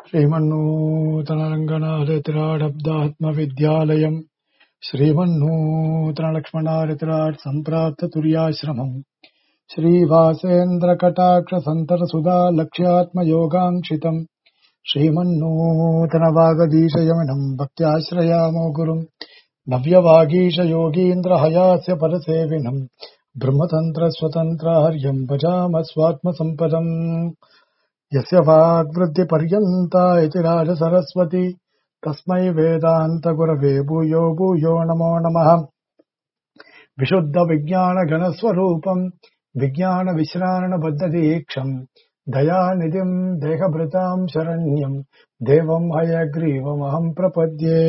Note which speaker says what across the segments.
Speaker 1: श्रीमन्नूतनरङ्गनाथतिराडब्दात्मविद्यालयम् श्रीमन्नूतनलक्ष्मणारितिराट् सम्प्राप्ततुर्याश्रमम् श्रीवासेन्द्रकटाक्षसन्तरसुधा लक्ष्यात्मयोगाङ्क्षितम् श्रीमन्नूतनवागदीशयमिनम् भक्त्याश्रयामो गुरुम् नव्यवागीशयोगीन्द्रहयास्य परसेविनम् ब्रह्मतन्त्रस्वतन्त्रार्यम् भजाम स्वात्मसम्पदम् यस्य वाग्वृद्धिपर्यन्ता इति राजसरस्वती तस्मै वेदान्तगुरवे भूयो भूयो नमो नमः विशुद्धविज्ञानघनस्वरूपम् विज्ञानविश्राणबद्धदीक्षम् दयानिधिम् देहभृताम् शरण्यम् देवम् हयग्रीवमहम् प्रपद्ये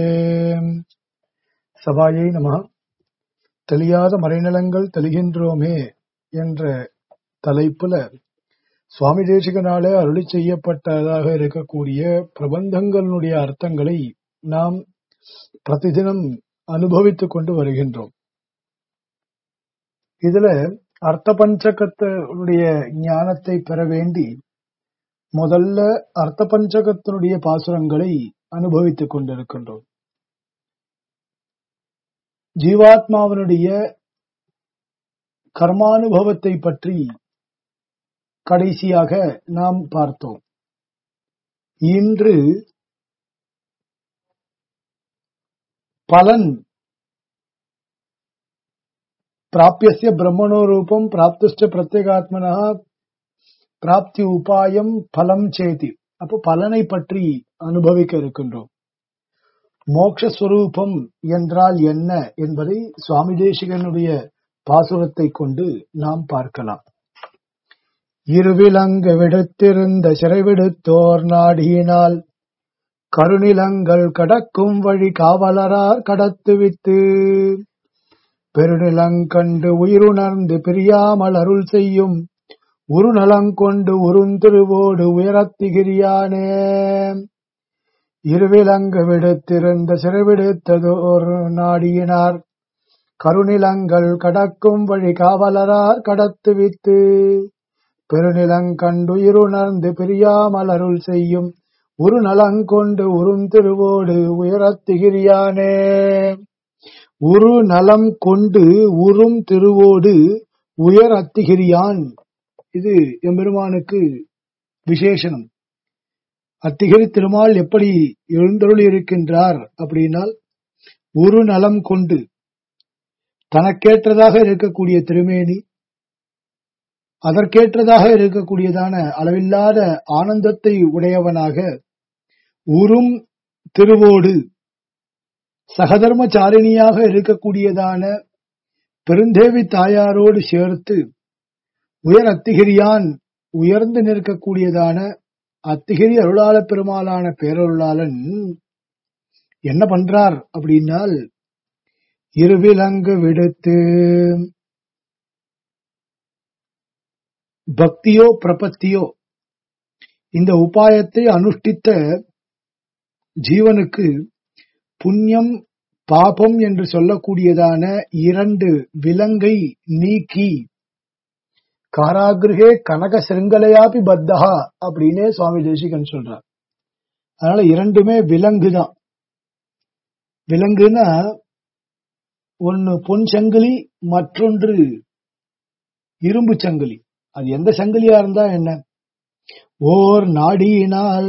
Speaker 1: சபாயை நம தெளியாத மறைநிலங்கள் தெளிகின்றோமே என்ற தலைப்புல சுவாமி தேசிகனாலே அருளி செய்யப்பட்டதாக இருக்கக்கூடிய பிரபந்தங்களுடைய அர்த்தங்களை நாம் பிரதிதினம் அனுபவித்துக் கொண்டு வருகின்றோம் இதுல அர்த்த பஞ்சகத்தினுடைய ஞானத்தை பெற வேண்டி முதல்ல அர்த்த பஞ்சகத்தினுடைய பாசுரங்களை அனுபவித்துக் கொண்டிருக்கின்றோம் ஜீவாத்மாவினுடைய கர்மானுபவத்தை பற்றி கடைசியாக நாம் பார்த்தோம் இன்று பலன் பிராபியசிய பிரம்மணோ ரூபம் பிராப்துஷ்ட பிரத்யேகாத்மனா பிராப்தி உபாயம் பலம் சேதி அப்போ பலனை பற்றி அனுபவிக்க இருக்கின்றோம் மோக்ஷஸ்வரூபம் என்றால் என்ன என்பதை சுவாமி தேசிகனுடைய பாசுரத்தை கொண்டு நாம் பார்க்கலாம் இருவிலங்கு விடுத்திருந்த சிறைவிடுத்தோர் நாடியினால் கருநிலங்கள் கடக்கும் வழி காவலரார் கடத்துவித்து பெருநிலங்கண்டு உயிருணர்ந்து பிரியாமல் அருள் செய்யும் உருநலங்கொண்டு உருந்திருவோடு உயரத்திகிரியானே இருவிலங்கு விடுத்திருந்த சிறைவிடுத்ததோர் நாடியினார் கருநிலங்கள் கடக்கும் வழி காவலரார் கடத்துவித்து பெருநிலங்கண்டுயிருணர்ந்து பிரியாமல் அருள் செய்யும் ஒரு நலங்கொண்டு உருந்திருவோடு உயரத்திகிரியானே உரு நலம் கொண்டு உறும் திருவோடு உயர் அத்திகிரியான் இது எம்பெருமானுக்கு விசேஷனம் அத்திகிரி திருமால் எப்படி எழுந்தருளி இருக்கின்றார் அப்படின்னால் ஒரு நலம் கொண்டு தனக்கேற்றதாக இருக்கக்கூடிய திருமேனி அதற்கேற்றதாக இருக்கக்கூடியதான அளவில்லாத ஆனந்தத்தை உடையவனாக உறும் திருவோடு சகதர்மச்சாரிணியாக இருக்கக்கூடியதான பெருந்தேவி தாயாரோடு சேர்த்து உயர் அத்திகிரியான் உயர்ந்து நிற்கக்கூடியதான அத்திகிரி அருளாள பெருமாளான பேரருளாளன் என்ன பண்றார் அப்படின்னால் இருவிலங்கு விடுத்து பக்தியோ பிரபத்தியோ இந்த உபாயத்தை அனுஷ்டித்த ஜீவனுக்கு புண்ணியம் பாபம் என்று சொல்லக்கூடியதான இரண்டு விலங்கை நீக்கி காராகிருகே கனக சிருங்கலையாபி பத்தகா அப்படின்னே சுவாமி தேசிகன் சொல்றார் அதனால இரண்டுமே விலங்கு தான் விலங்குனா ஒன்னு பொன் சங்கிலி மற்றொன்று இரும்பு சங்கிலி அது எந்த சங்கிலியா இருந்தா என்ன ஓர் நாடியினால்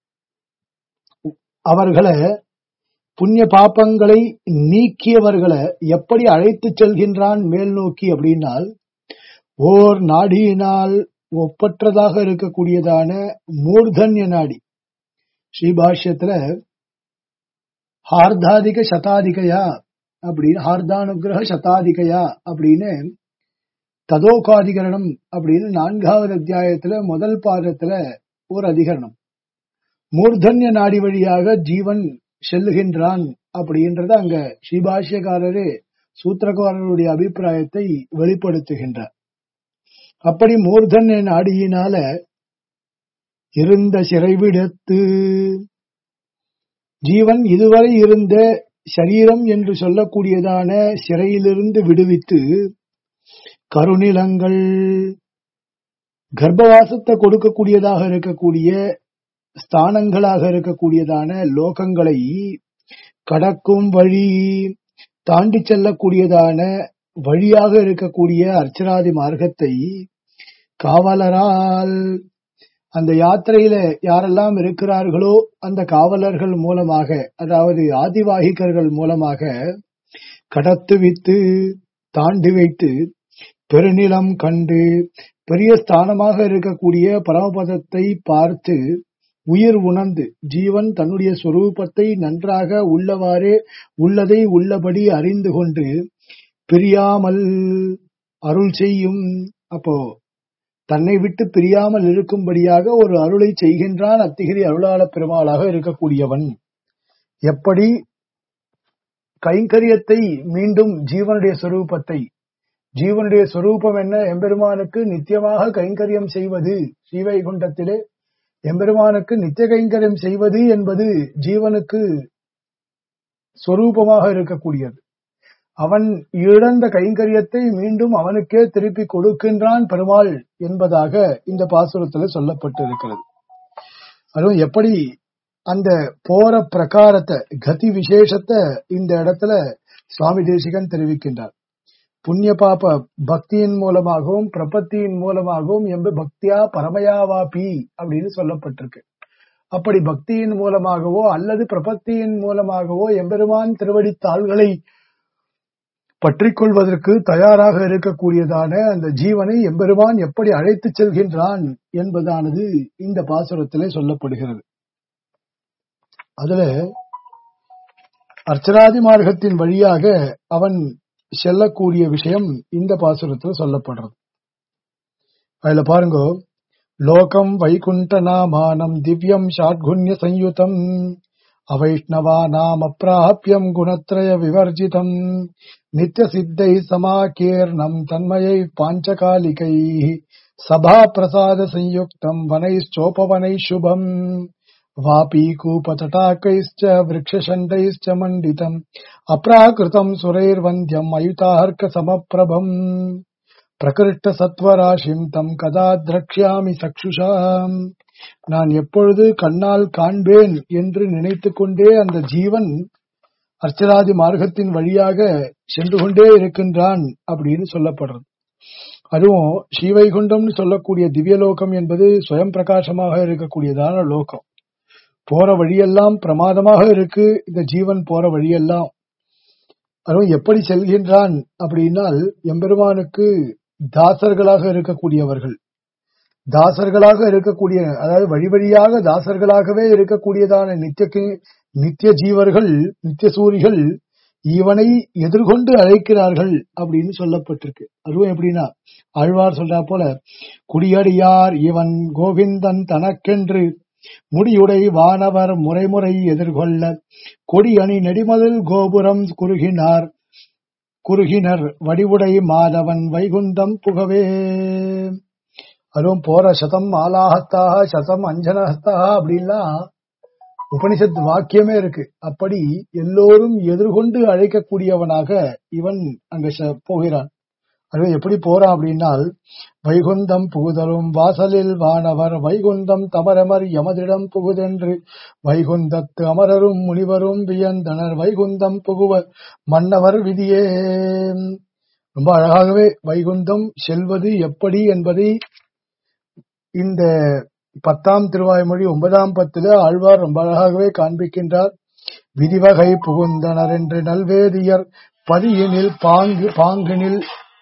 Speaker 1: அவர்களை புண்ணிய பாப்பங்களை நீக்கியவர்களை எப்படி அழைத்து செல்கின்றான் மேல் நோக்கி அப்படின்னால் ஓர் நாடியினால் ஒப்பற்றதாக இருக்கக்கூடியதான மூர்தன்ய நாடி ஸ்ரீபாஷ்யத்துல ஹார்தாதிக சதாதிகையா அப்படின்னு ஹார்தானுகிரக சதாதிகையா அப்படின்னு ததோகாதிகரணம் அப்படின்னு நான்காவது அத்தியாயத்துல முதல் பாதத்துல ஒரு அதிகரணம் மூர்தன்ய நாடி வழியாக ஜீவன் செல்லுகின்றான் அப்படின்றத அங்க ஸ்ரீபாஷ்யக்காரரே சூத்திரக்காரருடைய அபிப்பிராயத்தை வெளிப்படுத்துகின்றார் அப்படி மூர்தன்ய நாடியினால இருந்த சிறைவிடத்து ஜீவன் இதுவரை இருந்த சரீரம் என்று சொல்லக்கூடியதான சிறையிலிருந்து விடுவித்து கருநிலங்கள் கர்ப்பவாசத்தை கொடுக்கக்கூடியதாக இருக்கக்கூடிய ஸ்தானங்களாக இருக்கக்கூடியதான லோகங்களை கடக்கும் வழி தாண்டி செல்லக்கூடியதான வழியாக இருக்கக்கூடிய அர்ச்சனாதி மார்க்கத்தை காவலரால் அந்த யாத்திரையில யாரெல்லாம் இருக்கிறார்களோ அந்த காவலர்கள் மூலமாக அதாவது ஆதிவாகிகர்கள் மூலமாக கடத்து வித்து தாண்டி வைத்து பெருநிலம் கண்டு பெரிய ஸ்தானமாக இருக்கக்கூடிய பரமபதத்தை பார்த்து உயிர் உணர்ந்து ஜீவன் தன்னுடைய சொரூபத்தை நன்றாக உள்ளவாறே உள்ளதை உள்ளபடி அறிந்து கொண்டு பிரியாமல் அருள் செய்யும் அப்போ தன்னை விட்டு பிரியாமல் இருக்கும்படியாக ஒரு அருளை செய்கின்றான் அத்திகிரி அருளாள பெருமாளாக இருக்கக்கூடியவன் எப்படி கைங்கரியத்தை மீண்டும் ஜீவனுடைய சொரூபத்தை ஜீவனுடைய சொரூபம் என்ன எம்பெருமானுக்கு நித்தியமாக கைங்கரியம் செய்வது ஸ்ரீவைகுண்டத்திலே எம்பெருமானுக்கு நித்திய கைங்கரியம் செய்வது என்பது ஜீவனுக்கு சொரூபமாக இருக்கக்கூடியது அவன் இழந்த கைங்கரியத்தை மீண்டும் அவனுக்கே திருப்பி கொடுக்கின்றான் பெருமாள் என்பதாக இந்த பாசுரத்தில் சொல்லப்பட்டிருக்கிறது அதுவும் எப்படி அந்த போற பிரகாரத்தை கதி விசேஷத்தை இந்த இடத்துல சுவாமி தேசிகன் தெரிவிக்கின்றார் புண்ணிய பாப பக்தியின் மூலமாகவும் பிரபத்தியின் மூலமாகவும் எம்ப பக்தியா பரமயாவாபி அப்படின்னு சொல்லப்பட்டிருக்கு அப்படி பக்தியின் மூலமாகவோ அல்லது பிரபத்தியின் மூலமாகவோ எம்பெருமான் திருவடி தாள்களை பற்றிக் கொள்வதற்கு தயாராக இருக்கக்கூடியதான அந்த ஜீவனை எம்பெருமான் எப்படி அழைத்து செல்கின்றான் என்பதானது இந்த பாசுரத்திலே சொல்லப்படுகிறது அதுல அர்ச்சராதி மார்க்கத்தின் வழியாக அவன் செல்லக்கூடிய விஷயம் இந்த பாசுரத்தில் சொல்லப்படுறது அதுல பாருங்க லோகம் வைகுண்ட நாமானம் திவ்யம் ஷாட்குண்ய சயுதம் அவைஷ்ணவா நாம பிராபியம் குணத்ரய விவர்ஜிதம் நித்திய சித்தை சமாகீர்ணம் தன்மயை பாஞ்சகாலிகை சபா பிரசாத சயுக்தம் வனைச்சோபவனை சுபம் वापीकूपतटाकैश्च वृक्षशण्डैश्च मण्डितम् अप्राकृतम् सुरैर्वन्द्यम् अयुतार्कसमप्रभम् பிரகிருஷ்டசத்வராசிம் தம் கதா திரக்ஷாமி சக்ஷுஷா நான் எப்பொழுது கண்ணால் காண்பேன் என்று நினைத்துக் கொண்டே அந்த ஜீவன் அர்ச்சராதி மார்க்கத்தின் வழியாக சென்று கொண்டே இருக்கின்றான் அப்படின்னு சொல்லப்படுறது அதுவும் ஸ்ரீவைகுண்டம்னு சொல்லக்கூடிய திவ்யலோகம் என்பது சுயம் பிரகாசமாக இருக்கக்கூடியதான லோகம் போற வழியெல்லாம் பிரமாதமாக இருக்கு இந்த ஜீவன் போற வழியெல்லாம் அதுவும் எப்படி செல்கின்றான் அப்படின்னால் எம்பெருமானுக்கு தாசர்களாக இருக்கக்கூடியவர்கள் தாசர்களாக இருக்கக்கூடிய அதாவது வழி வழியாக தாசர்களாகவே இருக்கக்கூடியதான நித்திய நித்திய ஜீவர்கள் நித்திய சூரிகள் இவனை எதிர்கொண்டு அழைக்கிறார்கள் அப்படின்னு சொல்லப்பட்டிருக்கு அதுவும் எப்படின்னா ஆழ்வார் சொல்றா போல குடியடியார் இவன் கோவிந்தன் தனக்கென்று முடியுடை வானவர் முறைமுறை எதிர்கொள்ள கொடி அணி நெடிமதில் கோபுரம் குறுகினார் குறுகினர் வடிவுடை மாதவன் வைகுந்தம் புகவே அதுவும் போற சதம் ஆலாஹத்தாக சதம் அஞ்சனஹத்தாக அப்படின்லாம் உபனிஷத் வாக்கியமே இருக்கு அப்படி எல்லோரும் எதிர்கொண்டு அழைக்கக்கூடியவனாக இவன் அங்க போகிறான் அது எப்படி போறான் அப்படின்னால் வைகுந்தம் புகுதலும் வாசலில் வானவர் வைகுந்தம் தமரமர் யமதிடம் புகுதென்று வைகுந்தத்து அமரரும் முனிவரும் வியந்தனர் வைகுந்தம் புகுவ மன்னவர் விதியே ரொம்ப அழகாகவே வைகுந்தம் செல்வது எப்படி என்பதை இந்த பத்தாம் திருவாய்மொழி ஒன்பதாம் பத்துல ஆழ்வார் ரொம்ப அழகாகவே காண்பிக்கின்றார் விதிவகை புகுந்தனர் என்று நல்வேதியர் பதியினில் பாங்கு பாங்கினில்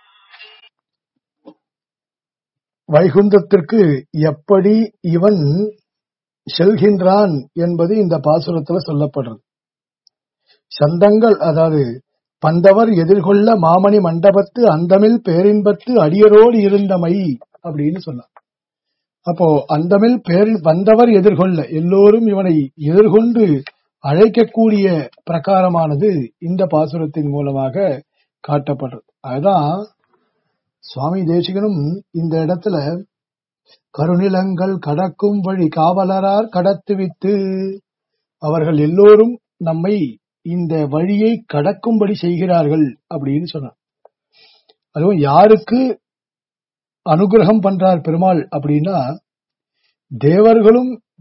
Speaker 1: வைகுந்தத்திற்கு எப்படி இவன் செல்கின்றான் என்பது இந்த பாசுரத்துல சொல்லப்படுறது சந்தங்கள் அதாவது பந்தவர் எதிர்கொள்ள மாமணி மண்டபத்து அந்தமில் பேரின்பத்து அடியரோடு இருந்தமை அப்படின்னு சொன்னார் அப்போ அந்தமில் பேரில் வந்தவர் எதிர்கொள்ள எல்லோரும் இவனை எதிர்கொண்டு அழைக்கக்கூடிய பிரகாரமானது இந்த பாசுரத்தின் மூலமாக காட்டப்படுறது அதுதான் சுவாமி தேசிகனும் இந்த இடத்துல கருநிலங்கள் கடக்கும் வழி காவலரார் கடத்துவித்து அவர்கள் எல்லோரும் நம்மை இந்த வழியை கடக்கும்படி செய்கிறார்கள் அப்படின்னு சொன்னார் அதுவும் யாருக்கு அனுகிரகம் பண்றார் பெருமாள் அப்படின்னா தேவர்களும்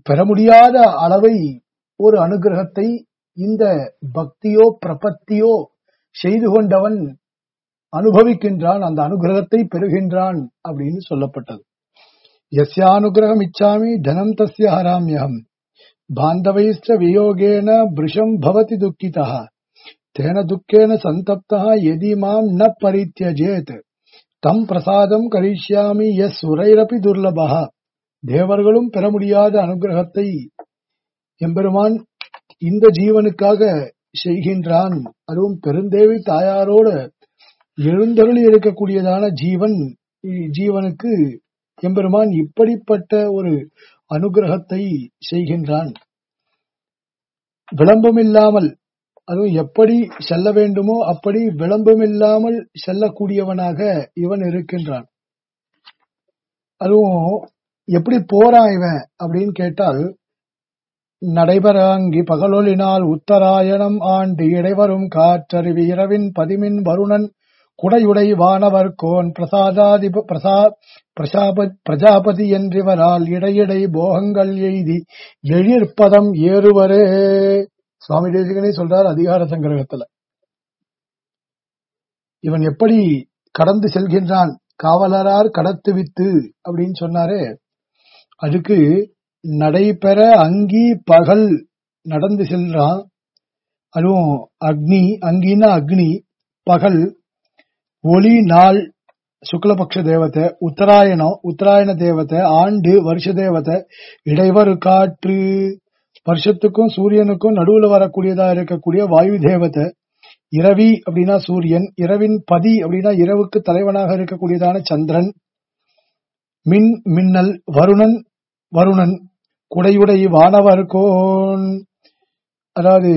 Speaker 1: பெற முடியாத அளவை ஒரு அனுகிரகத்தை இந்த பக்தியோ பிரபத்தியோ செய்து கொண்டவன் அனுபவிக்கின்றான் அந்த அனுகிரகத்தை பெறுகின்றான் அப்படின்னு சொல்லப்பட்டது எஸ்யானுகிரகம் இச்சாமி தனம் தஸ்ய ஹராமியம் பாந்தவைஸ்ட வியோகேன பிருஷம் பவதி துக்கிதா தேன துக்கேன சந்தப்தா எதி மாம் ந பரித்தியஜேத் தம் பிரசாதம் கரிஷ்யாமி எஸ் உரைரப்பி துர்லபா தேவர்களும் பெற முடியாத அனுகிரகத்தை எம்பெருமான் இந்த ஜீவனுக்காக செய்கின்றான் அதுவும் பெருந்தேவி தாயாரோடு எழுந்தருளி இருக்கக்கூடியதான ஜீவன் ஜீவனுக்கு எம்பெருமான் இப்படிப்பட்ட ஒரு அனுகிரகத்தை செய்கின்றான் விளம்பமில்லாமல் அதுவும் எப்படி செல்ல வேண்டுமோ அப்படி விளம்பமில்லாமல் செல்லக்கூடியவனாக இவன் இருக்கின்றான் அதுவும் எப்படி போறான் இவன் அப்படின்னு கேட்டால் நடைபெறாங்கி பகலொலினால் உத்தராயணம் ஆண்டு இடைவரும் காற்றறிவி இரவின் பதிமின் வருணன் குடையுடை வானவர் கோன் பிரசாதாதி பிரசா பிரசாப பிரஜாபதி என்றிவரால் இடையிடை போகங்கள் எய்தி எழிற்பதம் ஏறுவரே சுவாமி தேசிகனே சொல்றார் அதிகார சங்கிரகத்துல இவன் எப்படி கடந்து செல்கின்றான் காவலரார் கடத்து வித்து அப்படின்னு சொன்னாரே அதுக்கு நடைபெற அங்கி பகல் நடந்து செல்றான் அதுவும் அக்னி அங்கின்னா அக்னி பகல் ஒளி நாள் சுக்லபக்ஷ தேவதை உத்தராயணம் உத்தராயண தேவதை ஆண்டு வருஷ தேவதை இடைவரு காற்று வருஷத்துக்கும் சூரியனுக்கும் நடுவுல வரக்கூடியதா இருக்கக்கூடிய வாயு தேவதை இரவி அப்படின்னா சூரியன் இரவின் பதி அப்படின்னா இரவுக்கு தலைவனாக இருக்கக்கூடியதான சந்திரன் மின் மின்னல் வருணன் வருணன் குடையுடை வானவர் கோன் அதாவது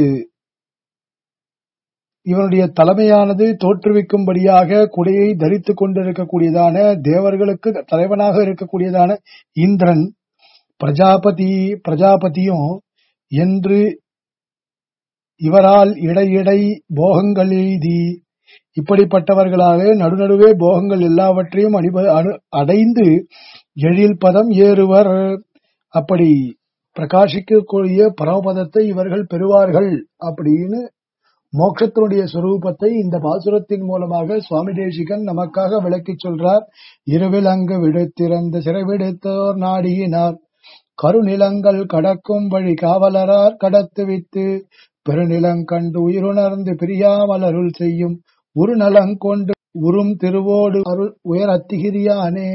Speaker 1: இவனுடைய தலைமையானது தோற்றுவிக்கும்படியாக குடையை தரித்துக் கொண்டிருக்கக்கூடியதான தேவர்களுக்கு தலைவனாக இருக்கக்கூடியதான இந்திரன் பிரஜாபதி பிரஜாபதியும் என்று இவரால் இடையிடை போகங்கள் எய்தி இப்படிப்பட்டவர்களாலே நடுநடுவே போகங்கள் எல்லாவற்றையும் அணிப- அணு- அடைந்து எழில் பதம் ஏறுவர் அப்படி பிரகாசிக்கக்கூடிய பரமபதத்தை இவர்கள் பெறுவார்கள் அப்படின்னு மோட்சத்தினுடைய சொரூபத்தை இந்த பாசுரத்தின் மூலமாக சுவாமி தேசிகன் நமக்காக விளக்கிச் சொல்றார் இருவில் அங்கு விடுத்திறந்த சிறைவிடுத்தோர் நாடியினார் கருநிலங்கள் கடக்கும் வழி காவலரார் கடத்து வித்து பெருநிலங்கண்டு உயிருணர்ந்து பிரியாமல் அருள் செய்யும் ஒரு நலங்கொண்டு உறும் திருவோடு அருள் உயர் அத்திகிரியானே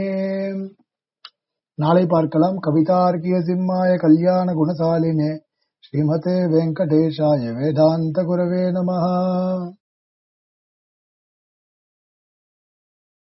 Speaker 1: நாளை பார்க்கலாம் கவிதார்க்கிய சிம்மாய கல்யாண குணசாலினே ஸ்ரீமதே வெங்கடேஷாய வேதாந்த குரவே நமஹ